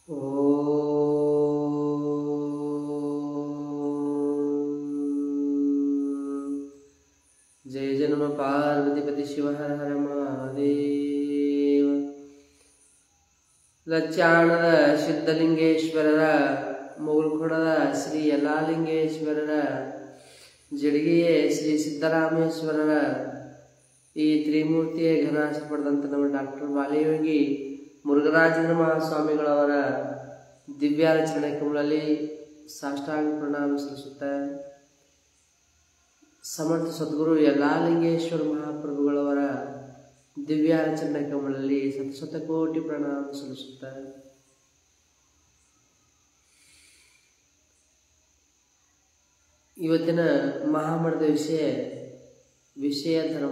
ॐ जय जन्म पार्वतीपति शिव हर हर ಮಹಾದೇವ ಲಚ್ಚಾಣದ ಸಿದ್ಧಲಿಂಗೇಶ್ವರರ ಮುಗುಳ್ಕೊಡದ ಶ್ರೀ ಯಲ್ಲಾಲಿಂಗೇಶ್ವರರ ಜಡಗಿಯ ಶ್ರೀ ಸಿದ್ದರಾಮೇಶ್ವರರ ಈ ತ್ರಿಮೂರ್ತಿಯ ಘನಾಶ ಪಡೆದಂಥ ನಮ್ಮ ಡಾಕ್ಟರ್ ಬಾಲಿಯೋಗಿ ಮುರುಘರಾಜೇಂದ್ರ ಮಹಾಸ್ವಾಮಿಗಳವರ ದಿವ್ಯಾರಚನ ಕಮಲಲ್ಲಿ ಸಾಷ್ಟಾಂಗ ಪ್ರಣಾಮ ಸಲ್ಲಿಸುತ್ತಾ ಸಮರ್ಥ ಸದ್ಗುರು ಯಲ್ಲಾಲಿಂಗೇಶ್ವರ ಮಹಾಪ್ರಭುಗಳವರ ದಿವ್ಯಾರಚನ ಕಮಲಲ್ಲಿ ಸತಸತ ಕೋಟಿ ಪ್ರಣಾಮ ಸಲ್ಲಿಸುತ್ತಾ ಇವತ್ತಿನ ಮಹಾಮಠದ ವಿಷಯ ವಿಷಯ ಧರ್ಮ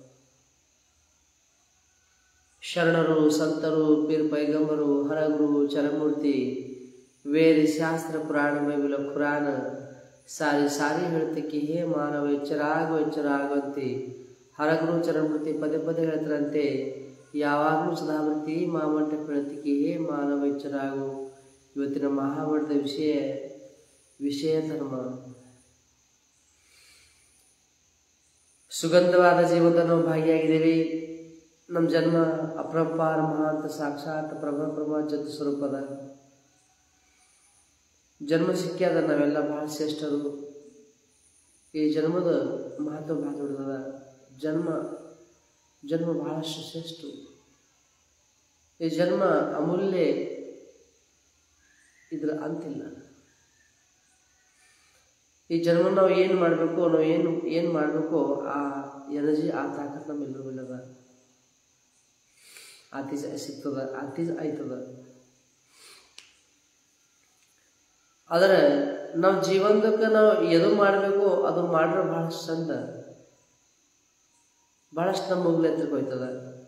ಶರಣರು ಸಂತರು ಪೀರ್ ಪೈಗಂಬರು ಹರಗುರು ಚರಮೂರ್ತಿ ವೇದ ಶಾಸ್ತ್ರ ಪುರಾಣ ಬೈಬಲ ಪುರಾಣ ಸಾರಿ ಸಾರಿ ಹೇಳ್ತಕ್ಕೆ ಹೇ ಮಾನವ ಎಚ್ಚರಾಗು ಎಚ್ಚರಾಗುವಂತೆ ಹರಗುರು ಚರಮೂರ್ತಿ ಪದೇ ಪದೇ ಹೇಳ್ತಾರಂತೆ ಯಾವಾಗಲೂ ಸದಾವೃತ್ತಿ ಮಾಮಂಟ ಹೇಳ್ತಕ್ಕೆ ಹೇ ಮಾನವ ಎಚ್ಚರಾಗು ಇವತ್ತಿನ ಮಹಾಮಠದ ವಿಷಯ ವಿಷಯ ಧರ್ಮ ಸುಗಂಧವಾದ ಜೀವನದ ನಾವು ಭಾಗಿಯಾಗಿದ್ದೇವೆ ನಮ್ಮ ಜನ್ಮ ಅಪರಂಪಾರ ಮಹಾಂತ ಸಾಕ್ಷಾತ್ ಪ್ರಭ ಪ್ರಭ ಜತ ಸ್ವರೂಪದ ಜನ್ಮ ಸಿಕ್ಕ್ಯಾದ ನಾವೆಲ್ಲ ಭಾಳ ಶ್ರೇಷ್ಠರು ಈ ಜನ್ಮದ ಮಹತ್ವ ಭಾಳ ದೊಡ್ಡದ ಜನ್ಮ ಜನ್ಮ ಬಹಳಷ್ಟು ಶ್ರೇಷ್ಠ ಈ ಜನ್ಮ ಅಮೂಲ್ಯ ಇದ್ರ ಅಂತಿಲ್ಲ ಈ ಜನ್ಮ ನಾವು ಏನು ಮಾಡಬೇಕು ನಾವು ಏನು ಏನು ಮಾಡಬೇಕು ಆ ಎನರ್ಜಿ ಆ ತಾಕತ್ ನಮ್ಮೆಲ್ಲರೂ ಇಲ್ಲದ ಆತೀಜ ಸಿಗ್ತದ ಆತೀಜ ಆಯ್ತದ ಆದರೆ ನಾವು ಜೀವನದಕ್ಕೆ ನಾವು ಎದು ಮಾಡಬೇಕು ಅದು ಮಾಡ್ರೆ ಭಾಳಷ್ಟು ಚಂದ ಭಾಳಷ್ಟು ನಮ್ಮ ಮುಗ್ಲು ಎತ್ತರಕ್ಕೆ ಹೋಯ್ತದ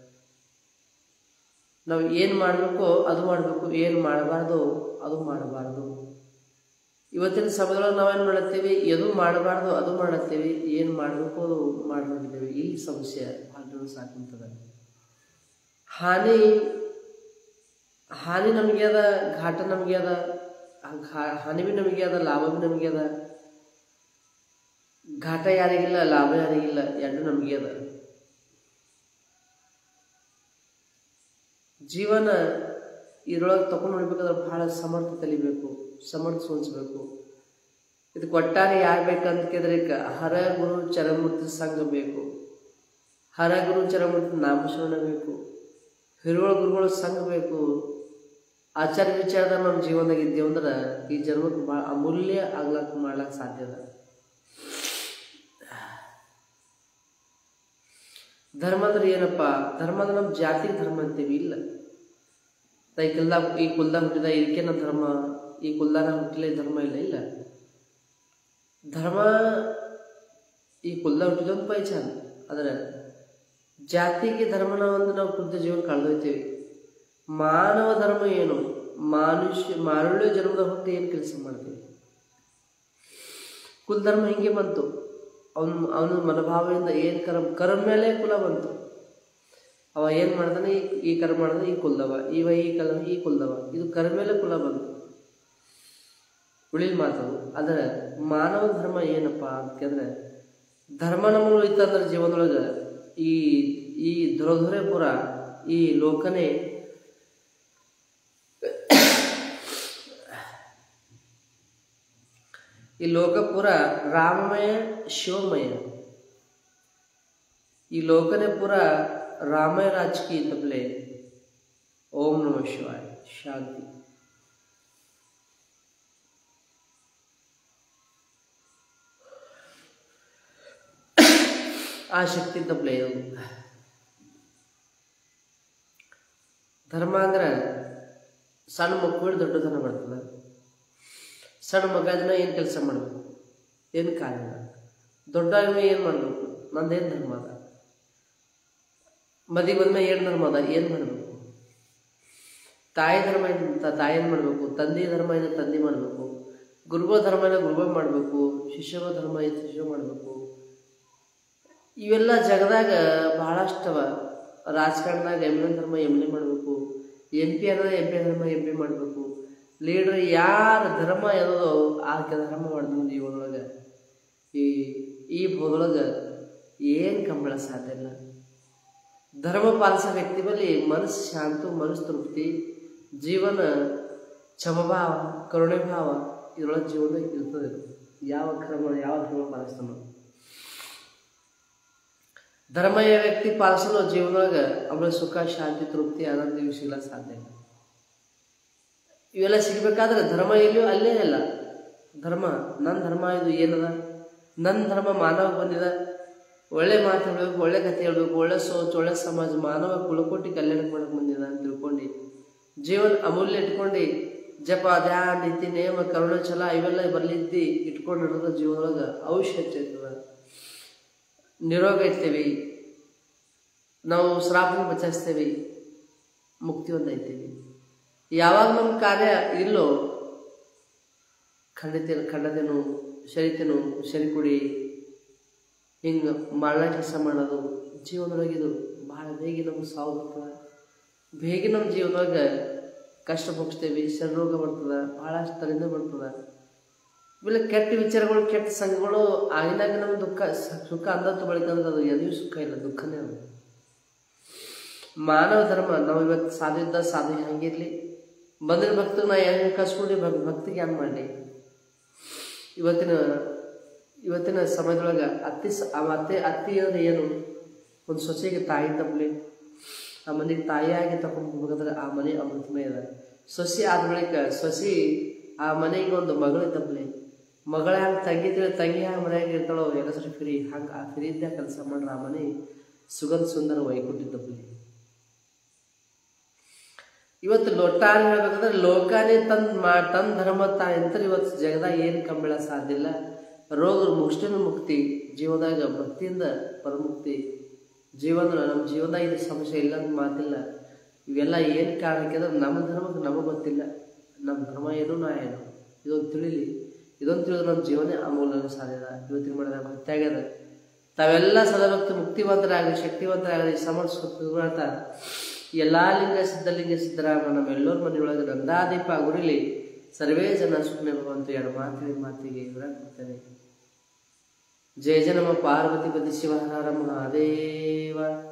ನಾವು ಏನು ಮಾಡಬೇಕು ಅದು ಮಾಡಬೇಕು ಏನು ಮಾಡಬಾರ್ದು ಅದು ಮಾಡಬಾರ್ದು ಇವತ್ತಿನ ಸಮಯದೊಳಗೆ ನಾವೇನು ಮಾಡತ್ತೀವಿ ಎದು ಮಾಡಬಾರ್ದು ಅದು ಮಾಡತ್ತೀವಿ ಏನು ಮಾಡಬೇಕು ಅದು ಮಾಡಿದ್ದೇವೆ ಈ ಸಮಸ್ಯೆ ಭಾಳ ಸಾಕುಂತದ ಹಾನಿ ಹಾನಿ ನಮಗೆ ಅದ ಘಾಟ ನಮಗೆ ಅದ ಹಾನಿ ಬಿ ನಮಗೆ ಅದ ಲಾಭ ಬಿ ನಮಗೆ ಅದ ಘಾಟ ಯಾರಿಗಿಲ್ಲ ಲಾಭ ಯಾರಿಗಿಲ್ಲ ಎರಡು ನಮಗೆ ಅದ ಜೀವನ ಇದ್ರೊಳಗೆ ತಗೊಂಡು ನೋಡ್ಬೇಕಾದ್ರೆ ಬಹಳ ಸಮರ್ಥ ತಲಿಬೇಕು ಸಮರ್ಥ ಸೋನ್ಸ್ಬೇಕು ಇದಕ್ಕೆ ಒಟ್ಟಾರೆ ಯಾರು ಬೇಕಂತ ಕೇಳಿದ್ರೆ ಹರ ಗುರು ಚರಮೂರ್ತಿ ಸಂಘ ಬೇಕು ಹರ ಗುರು ಚರಮೂರ್ತಿ ನಾಮಸ್ಮರಣ ಬೇಕು ಹಿರುಗಳ ಗುರುಗಳ ಸಂಘ ಬೇಕು ಆಚಾರ ವಿಚಾರದ ನಮ್ಮ ಜೀವನದಾಗ ಇದ್ದೇವೆ ಅಂದ್ರೆ ಈ ಜನ್ಮಕ್ಕೆ ಭಾಳ ಅಮೂಲ್ಯ ಆಗ್ಲಕ್ಕೆ ಮಾಡ್ಲಕ್ಕೆ ಸಾಧ್ಯ ಅದ ಧರ್ಮ ಅಂದ್ರೆ ಏನಪ್ಪ ಧರ್ಮ ಅಂದ್ರೆ ನಮ್ಮ ಜಾತಿ ಧರ್ಮ ಅಂತೀವಿ ಇಲ್ಲ ಈ ಕುಲ್ದಾಗ ಈ ಕುಲ್ದಾಗ ಹುಟ್ಟಿದ ಇದಕ್ಕೆ ನಮ್ಮ ಧರ್ಮ ಈ ಕುಲ್ದಾಗ ಹುಟ್ಟಿಲ್ಲ ಧರ್ಮ ಇಲ್ಲ ಇಲ್ಲ ಧರ್ಮ ಈ ಕುಲ್ದಾಗ ಹುಟ್ಟಿದೊಂದು ಪೈಚಾನ ಆದರೆ ಜಾತಿಗೆ ಧರ್ಮನ ಒಂದು ನಾವು ಕುದ್ದ ಜೀವನ ಕಳೆದೊಯ್ತೀವಿ ಮಾನವ ಧರ್ಮ ಏನು ಮನುಷ್ಯ ಮಾರುಳ್ಯ ಜನ್ಮದ ಹುಟ್ಟು ಏನು ಕೆಲಸ ಮಾಡ್ತೀವಿ ಕುಲ್ ಧರ್ಮ ಹಿಂಗೆ ಬಂತು ಅವನು ಅವನ ಮನೋಭಾವದಿಂದ ಏನು ಕರ್ಮ ಕರ್ಮ ಮೇಲೆ ಕುಲ ಬಂತು ಅವ ಏನು ಮಾಡ್ತಾನೆ ಈ ಈ ಕರ್ಮ ಮಾಡಿದ್ರೆ ಈ ಕುಲ್ದವ ಇವ ಈ ಕಲ ಈ ಕುಲ್ದವ ಇದು ಕರ್ಮ ಮೇಲೆ ಕುಲ ಬಂತು ಉಳಿಲ್ ಮಾತದು ಆದರೆ ಮಾನವ ಧರ್ಮ ಏನಪ್ಪ ಅಂತ ಕೇಳಿದ್ರೆ ಧರ್ಮ ನಮ್ಮಗಳು ಇತ್ತಂದ್ರೆ ಜೀವನದೊಳಗೆ ಈ ಈ ದುರಧುರೆ ಪುರ ಈ ಲೋಕನೇ ಈ ಲೋಕ ಪೂರ ರಾಮಮಯ ಶಿವಮಯ ಈ ಲೋಕನೇ ಪೂರ ರಾಮಯ ರಾಜಕೀಯ ತಪ್ಪಲೆ ಓಂ ನಮ ಶಿವಾಯ ಶಾಂತಿ ಆ ಶಕ್ತಿ ತಪ್ಪಲೆ ಧರ್ಮ ಅಂದ್ರೆ ಸಣ್ಣ ಮಕ್ಕಳು ದೊಡ್ಡತನ ಬರ್ತದೆ ಸಣ್ಣ ಮಗ ದಿನ ಏನು ಕೆಲಸ ಮಾಡಬೇಕು ಏನು ಕಾರ್ಯ ದೊಡ್ಡ ಏನು ಮಾಡಬೇಕು ನಂದೇನು ಧರ್ಮ ಅದ ಮದಿ ಬಂದ್ಮೇಲೆ ಏನು ಧರ್ಮ ಅದ ಏನು ಮಾಡಬೇಕು ತಾಯಿ ಧರ್ಮ ಏನು ತಾಯಿ ಏನು ಮಾಡಬೇಕು ತಂದೆ ಧರ್ಮ ಇದೆ ತಂದೆ ಮಾಡಬೇಕು ಗುರುಗಳ ಧರ್ಮ ಇದೆ ಗುರುಗಳು ಮಾಡಬೇಕು ಶಿಷ್ಯಗಳ ಧರ್ಮ ಇದೆ ಶಿಷ್ಯ ಮಾಡಬೇಕು ಇವೆಲ್ಲ ಜಗದಾಗ ಭಾಳಷ್ಟವ ರಾಜಕಾರಣದಾಗ ಎಮ್ನೆ ಧರ್ಮ ಎಮ್ನೆ ಮಾಡಬೇಕು ಎಂ ಪಿ ಅನ್ನೋದು ಎಂ ಪಿ ಧರ್ಮ ಎಂ ಪಿ ಮಾಡಬೇಕು ಲೀಡ್ರ್ ಯಾರ ಧರ್ಮ ಯಾವುದೋ ಆ ಧರ್ಮ ಮಾಡಿದ್ರು ಜೀವನದೊಳಗೆ ಈ ಈ ಭೂದೊಳಗೆ ಏನು ಕಂಬಳ ಸಾಧ್ಯ ಇಲ್ಲ ಧರ್ಮ ಪಾಲಿಸೋ ವ್ಯಕ್ತಿ ಬಳಿ ಮನಸ್ಸು ಶಾಂತ ಮನಸ್ಸು ತೃಪ್ತಿ ಜೀವನ ಕ್ಷಮಭಾವ ಕರುಣೆ ಭಾವ ಇದರೊಳಗೆ ಜೀವನದಾಗ ಇರ್ತದೆ ಯಾವ ಕ್ರಮ ಯಾವ ಧರ್ಮ ಪಾಲಿಸ್ತಾನೋ ಧರ್ಮೀಯ ವ್ಯಕ್ತಿ ಪಾಲಿಸಲು ಜೀವನದೊಳಗೆ ಅವಳ ಸುಖ ಶಾಂತಿ ತೃಪ್ತಿ ಆನಂದ ಇವು ಸಿಗ್ಲಕ್ಕೆ ಸಾಧ್ಯ ಇಲ್ಲ ಇವೆಲ್ಲ ಸಿಗ್ಬೇಕಾದ್ರೆ ಧರ್ಮ ಎಲ್ಲಿಯೋ ಅಲ್ಲೇ ಇಲ್ಲ ಧರ್ಮ ನನ್ನ ಧರ್ಮ ಇದು ಏನದ ನನ್ನ ಧರ್ಮ ಮಾನವ ಬಂದಿದ ಒಳ್ಳೆ ಮಾತು ಹೇಳ್ಬೇಕು ಒಳ್ಳೆ ಕಥೆ ಹೇಳ್ಬೇಕು ಒಳ್ಳೆ ಸೋಚ್ ಒಳ್ಳೆ ಸಮಾಜ ಮಾನವ ಕುಲಕೋಟಿ ಕಲ್ಯಾಣ ಮಾಡಕ್ಕೆ ಬಂದಿದ ಅಂತ ತಿಳ್ಕೊಂಡು ಜೀವನ ಅಮೂಲ್ಯ ಇಟ್ಕೊಂಡು ಜಪ ಧ್ಯಾನ ನೀತಿ ನೇಮ ಕರುಣ ಛಲ ಇವೆಲ್ಲ ಬರ್ಲಿದ್ದಿ ಇಟ್ಕೊಂಡು ನಡೆದ ಜೀವನದೊಳಗೆ ಔಷಧ ಇರ್ತದ ನಿರೋಗ ಇರ್ತೀವಿ ನಾವು ಶ್ರಾಪನ ಬಚಾಯಿಸ್ತೇವೆ ಮುಕ್ತಿ ಒಂದೈತೀವಿ ಯಾವಾಗ ನಮ್ಮ ಕಾರ್ಯ ಇಲ್ಲೋ ಖಂಡಿತ ಖಂಡತೇನು ಶರಿತೇನು ಶರಿ ಕುಡಿ ಹಿಂಗೆ ಮರಳ ಕೆಲಸ ಮಾಡೋದು ಜೀವನದೊಳಗೆ ಇದು ಭಾಳ ಬೇಗ ನಮ್ಗೆ ಸಾವು ಬರ್ತದೆ ಬೇಗ ನಮ್ಮ ಜೀವನದೊಳಗೆ ಕಷ್ಟ ಮುಗಿಸ್ತೇವೆ ಶರೀರೋಗ ಬರ್ತದೆ ಭಾಳಷ್ಟು ತಲೆಯಿಂದ ಬರ್ತದೆ ಇವೆಲ್ಲ ಕೆಟ್ಟ ವಿಚಾರಗಳು ಕೆಟ್ಟ ಸಂಘಗಳು ಆಗಿನಾಗ ನಮ್ಮ ದುಃಖ ಸ- ಸುಖ ಅಂದತ್ತು ಬಳಿಕಂದ್ರೆ ಅದು ಎಲ್ಲಿಯೂ ಸುಖ ಇಲ್ಲ ದುಃಖನೇ ಅದು ಮಾನವ ಧರ್ಮ ನಾವು ಇವತ್ತು ಸಾಧು ಇದ್ದ ಸಾಧು ಹಂಗಿರ್ಲಿ ಬಂದಿನ ಭಕ್ತಿಗೆ ನಾ ಹೆಂಗೆ ಕಸ್ಕೊಂಡು ಭಕ್ ಭಕ್ತಿಗೆ ಏನು ಮಾಡಲಿ ಇವತ್ತಿನ ಇವತ್ತಿನ ಸಮಯದೊಳಗೆ ಅತ್ತಿ ಸ ಆ ಅತ್ತೆ ಅತ್ತಿ ಅಂದ್ರೆ ಏನು ಒಂದು ಸೊಸೆಗೆ ತಾಯಿ ತಪ್ಪಲಿ ಆ ಮನೆಗೆ ತಾಯಿಯಾಗಿ ತಗೊಂಡ್ಬೇಕಾದ್ರೆ ಆ ಮನೆ ಅಮೃತಮಯ ಅದ ಸೊಸೆ ಆದ ಬಳಿಕ ಸೊಸಿ ಆ ಮನೆಗೆ ಒಂದು ಮಗಳು ತಪ್ಪಲಿ ಮಗಳ ಹಂಗೆ ತಂಗಿ ತಿಳಿ ತಂಗಿ ಹಂಗೆ ಮನೆಯಾಗ ಇರ್ತಾಳೋ ಎಲ್ಲಸರಿ ಫ್ರೀ ಹಂಗೆ ಆ ಫ್ರೀದ್ದ ಕೆಲಸ ಮಾಡ್ರೆ ಆ ಮನೆ ಸುಗಂಧ ಸುಂದರ ವೈಕುಂಠಿ ತಪ್ಪಲಿ ಇವತ್ತು ಲೋಟಾನ್ ಹೇಳ್ಬೇಕಂದ್ರೆ ಲೋಕಾನೇ ತಂದ್ ಮಾ ತಂದ್ ಧರ್ಮ ತಾ ಎಂತ ಇವತ್ತು ಜಗದಾಗ ಏನು ಕಂಬಳ ಸಾಧ್ಯ ಇಲ್ಲ ರೋಗ ಮುಷ್ಟಿನ ಮುಕ್ತಿ ಜೀವನದಾಗ ಭಕ್ತಿಯಿಂದ ಪರಮುಕ್ತಿ ಜೀವನ ನಮ್ಮ ಜೀವನದಾಗ ಇದು ಸಮಸ್ಯೆ ಇಲ್ಲ ಅಂತ ಮಾತಿಲ್ಲ ಇವೆಲ್ಲ ಏನು ಕಾರಣಕ್ಕೆ ಅಂದ್ರೆ ನಮ್ಮ ಧರ್ಮಕ್ಕೆ ನಮಗೆ ಗೊತ್ತಿಲ್ಲ ನಮ್ಮ ಧರ್ಮ ಏನು ನಾ ಏನು ಇದೊಂದು ತಿಳಿಲಿ ಇದೊಂದು ತಿಳಿದ್ರೆ ನಮ್ಮ ಜೀವನ ಅಮೂಲ್ಯ ಸಾಧ್ಯದ ಇವತ್ತಿನ ಮಾಡಿದ ಭಕ್ತಿ ಆಗ್ಯದ ತಾವೆಲ್ಲ ಸದಭಕ್ತಿ ಮುಕ್ತಿವಂತರಾಗಲಿ ಶಕ್ತಿವಂತರಾಗಲಿ ಸಮರ್ಥ ಎಲ್ಲ ಲಿಂಗ ಸಿದ್ಧಲಿಂಗ ಸಿದ್ದರಾಮ ನಮ್ಮೆಲ್ಲರ ಮನೆಯೊಳಗೆ ನಂದಾದೀಪ ಗುರಿಲಿ ಸರ್ವೇ ಜನ ಸುಮ್ಮನೆ ಭಗವಂತ ಎರಡು ಮಾತಿಗೆ ಮಾತಿಗೆ ಕೊಡ್ತೇನೆ ಜಯ ಜಯ ನಮ್ಮ ಪಾರ್ವತಿ ಪತಿ ಶಿವಹರ ಮಹಾದೇವ